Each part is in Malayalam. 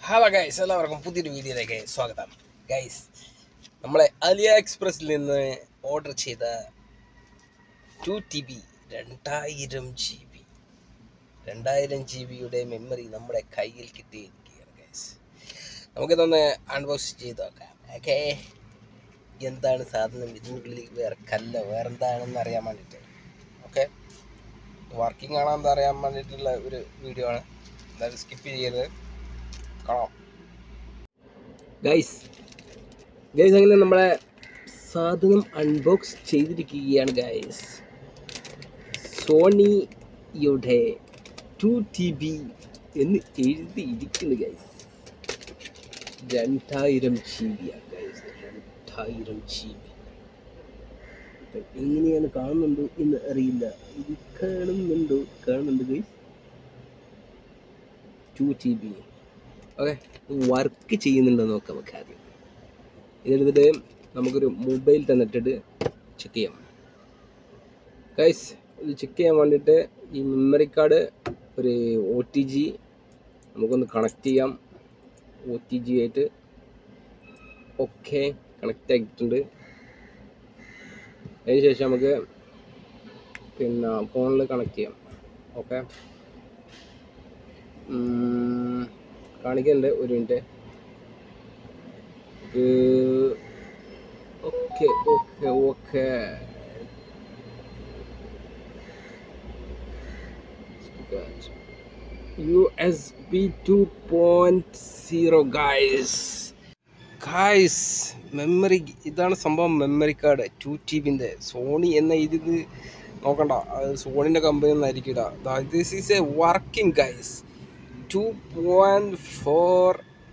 ഹലോ ഗൈസ് എല്ലാവർക്കും പുതിയൊരു വീഡിയോയിലേക്ക് സ്വാഗതം ഗൈസ് നമ്മളെ അലിയ എക്സ്പ്രസ്സിൽ നിന്ന് ഓർഡർ ചെയ്ത ടു ടി ബി രണ്ടായിരം ജി ബി രണ്ടായിരം ജി ബിയുടെ മെമ്മറി നമ്മുടെ കയ്യിൽ കിട്ടിയിരിക്കുകയാണ് ഗൈസ് നമുക്കിതൊന്ന് അൺബോക്സ് ചെയ്ത് നോക്കാം ഓക്കെ എന്താണ് സാധനം ഇതിനുള്ളിൽ വേറെ കല്ലോ വേറെ എന്താണെന്ന് അറിയാൻ വേണ്ടിയിട്ട് ഓക്കെ വർക്കിംഗ് ആണോ എന്താ അറിയാൻ വേണ്ടിയിട്ടുള്ള ഒരു വീഡിയോ ആണ് എന്തായാലും സ്കിപ്പ് ചെയ്യരുത് കാണാം ഗൈസ് ഗൈസ് അങ്ങനെ നമ്മളെ സാധനം അൺബോക്സ് ചെയ്തിരിക്കുകയാണ് ഗൈസ് സോണിയുടെ ടു ടി ബി എന്ന് എഴുതിയിരിക്കുന്നു ഗൈസ് രണ്ടായിരം ജി ബിയാണ് ഗൈസ് രണ്ടായിരം ജി ബി എങ്ങനെയാണ് കാണുന്നുണ്ടോ എന്ന് അറിയില്ല ഇത് കാണുന്നുണ്ടോ കാണുന്നുണ്ട് guys two G B okay work ചെയ്യുന്നുണ്ടോ നോക്കാം നമുക്ക് ആദ്യം ഇതെടുത്തിട്ട് നമുക്കൊരു മൊബൈൽ തന്നിട്ടിട്ട് ചെക്ക് ചെയ്യാം ഗൈസ് ഇത് ചെക്ക് ചെയ്യാൻ വേണ്ടിയിട്ട് ഈ മെമ്മറി കാർഡ് ഒരു ഒ ടി ജി നമുക്കൊന്ന് കണക്ട് ചെയ്യാം ഒ ടി ജി ആയിട്ട് ഓക്കെ കണക്റ്റ് ആക്കിയിട്ടുണ്ട് അതിന് ശേഷം നമുക്ക് പിന്നെ ഫോണിൽ കണക്ട് ചെയ്യാം ഓക്കെ കാണിക്കുന്നുണ്ട് ഒരു minute okay okay okay U S B two point zero guys guys memory ഇതാണ് സംഭവം മെമ്മറി കാർഡ് ടു ടി ബിൻ്റെ സോണി എന്ന ഇത് നോക്കണ്ട അത് സോണിൻ്റെ കമ്പനി ഒന്നായിരിക്കും ഇടാ this is a working guys two point four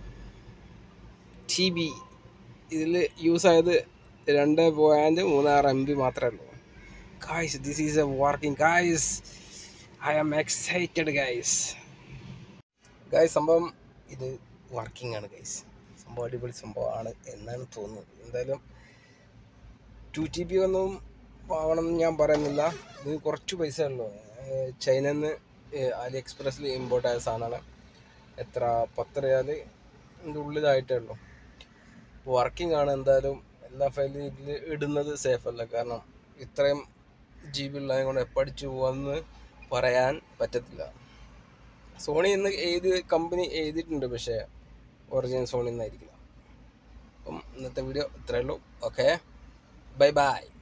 T B ഇതിൽ യൂസ് ആയത് രണ്ട് പോയിൻറ്റ് മൂന്നാറ് എം ബി മാത്രമേ ഉള്ളൂ guys this is a working guys I am excited guys guys സംഭവം ഇത് വർക്കിംഗ് ആണ് ഗൈസ് സംഭവം അടിപൊളി സംഭവമാണ് എന്നാണ് തോന്നുന്നത് എന്തായാലും ടു ടി ബി ഒന്നും വാങ്ങണം എന്ന് ഞാൻ പറയുന്നില്ല ഇത് കുറച്ച് പൈസ ഉള്ളൂ ചൈനയിൽ നിന്ന് അലി എക്സ്പ്രസ്സിൽ ഇമ്പോർട്ട് ആയ സാധനമാണ് എത്ര പത്ത് റിയാൽ ഇതിൻ്റെ ഉള്ളിലായിട്ടേ ഉള്ളൂ വർക്കിംഗ് ആണ് എന്തായാലും എല്ലാ ഫയലും ഇതിൽ ഇടുന്നത് സേഫ് അല്ല കാരണം ഇത്രയും ജി ബി ഉള്ളത് കൊണ്ട് എപ്പടിച്ചു പോകുമെന്ന് പറയാൻ പറ്റത്തില്ല സോണി എന്ന് ഏത് കമ്പനി എഴുതിയിട്ടുണ്ട് പക്ഷേ ഒറിജിനൽ സോണി എന്നായിരിക്കില്ല അപ്പം ഇന്നത്തെ വീഡിയോ ഇത്രയേ ഉള്ളൂ ഓക്കെ ബൈ ബൈ